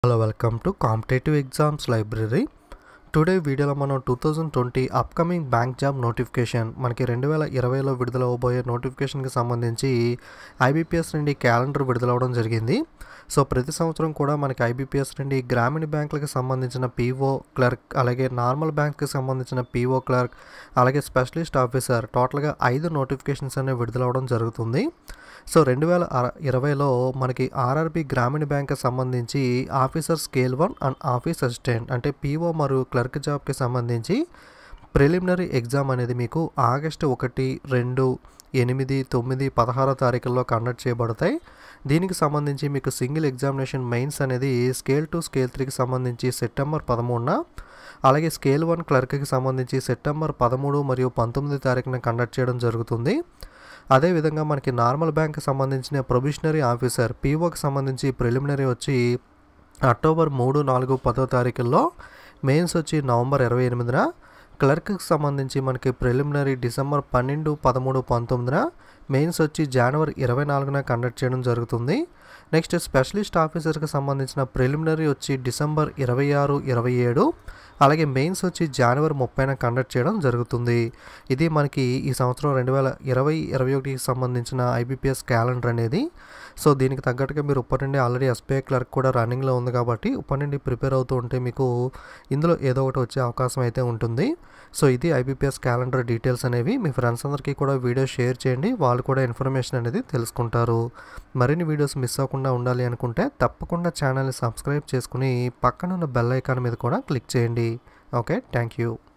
hello welcome to competitive exams library today వీడియోలో మనం two thousand twenty upcoming bank job notification మనకి రెండు వేల ఇరవైలో విడుదల అవబోయే నోటిఫికేషన్కి సంబంధించి ఐబీపీఎస్ నుండి క్యాలెండర్ విడుదలవడం జరిగింది సో ప్రతి సంవత్సరం కూడా మనకి ఐబీపీఎస్ నుండి గ్రామీణ బ్యాంకులకు సంబంధించిన పీఓ క్లర్క్ అలాగే నార్మల్ బ్యాంక్కి సంబంధించిన పీఓ క్లర్క్ అలాగే స్పెషలిస్ట్ ఆఫీసర్ టోటల్గా ఐదు నోటిఫికేషన్స్ అనేవి విడుదలవడం జరుగుతుంది సో రెండు వేల అర- ఇరవైలో మనకి ఆర్ఆర్బి గ్రామీణ బ్యాంక్కి సంబంధించి officer scale one and office assistant అంటే పీఓ మరియు క్లర్క్ జాబ్కి సంబంధించి ప్రిలిమినరీ ఎగ్జామ్ అనేది మీకు ఆగస్టు ఒకటి రెండు ఎనిమిది తొమ్మిది పదహారో తారీఖుల్లో కండక్ట్ చేయబడతాయి దీనికి సంబంధించి మీకు సింగిల్ ఎగ్జామినేషన్ మెయిన్స్ అనేది స్కేల్ టూ స్కేల్ త్రీకి సంబంధించి సెప్టెంబర్ పదమూడున అలాగే స్కేల్ వన్ క్లర్క్కి సంబంధించి సెప్టెంబర్ పదమూడు మరియు పంతొమ్మిది తారీఖున కండక్ట్ చేయడం జరుగుతుంది అదేవిధంగా మనకి నార్మల్ బ్యాంక్కి సంబంధించిన ప్రొబిషనరీ ఆఫీసర్ పీఓకి సంబంధించి ప్రిలిమినరీ వచ్చి అక్టోబర్ మూడు నాలుగు పదో తారీఖుల్లో మెయిన్స్ వచ్చి నవంబర్ ఇరవై ఎనిమిదిన క్లర్క్కి సంబంధించి మనకి ప్రిలిమినరీ డిసెంబర్ పన్నెండు పదమూడు పంతొమ్మిదిన మెయిన్స్ వచ్చి జనవరి ఇరవై నాలుగున కండక్ట్ చేయడం జరుగుతుంది నెక్స్ట్ స్పెషలిస్ట్ ఆఫీసర్కి సంబంధించిన ప్రిలిమినరీ వచ్చి డిసెంబర్ ఇరవై ఆరు ఇరవై ఏడు అలాగే మెయిన్స్ వచ్చి జనవరి ముప్పైన కండక్ట్ చేయడం జరుగుతుంది ఇది మనకి ఈ సంవత్సరం రెండు వేల ఇరవై ఇరవై ఒకటికి సంబంధించిన ఐబీపీఎస్ క్యాలెండర్ అనేది సో దీనికి తగ్గట్టుగా మీరు ఇప్పటి నుండి ఆల్రెడీ ఎస్బీఐ క్లర్క్ కూడా రన్నింగ్లో ఉంది కాబట్టి ఇప్పటి నుండి ప్రిపేర్ అవుతూ ఉంటే మీకు ఇందులో ఏదో ఒకటి వచ్చే అవకాశం అయితే ఉంటుంది సో ఇది ఐబీపీఎస్ క్యాలెండర్ డీటెయిల్స్ అనేవి మీ ఫ్రెండ్స్ అందరికీ కూడా వీడియో షేర్ చేయండి వాళ్ళు కూడా ఇన్ఫర్మేషన్ అనేది తెలుసుకుంటారు మరిన్ని వీడియోస్ మిస్ అవ్వకుండా ఉండాలి అనుకుంటే తప్పకుండా ఛానల్ని సబ్స్క్రైబ్ చేసుకుని పక్కనున్న బెల్ ఐకాన్ మీద కూడా క్లిక్ చేయండి ఓకే థ్యాంక్ యూ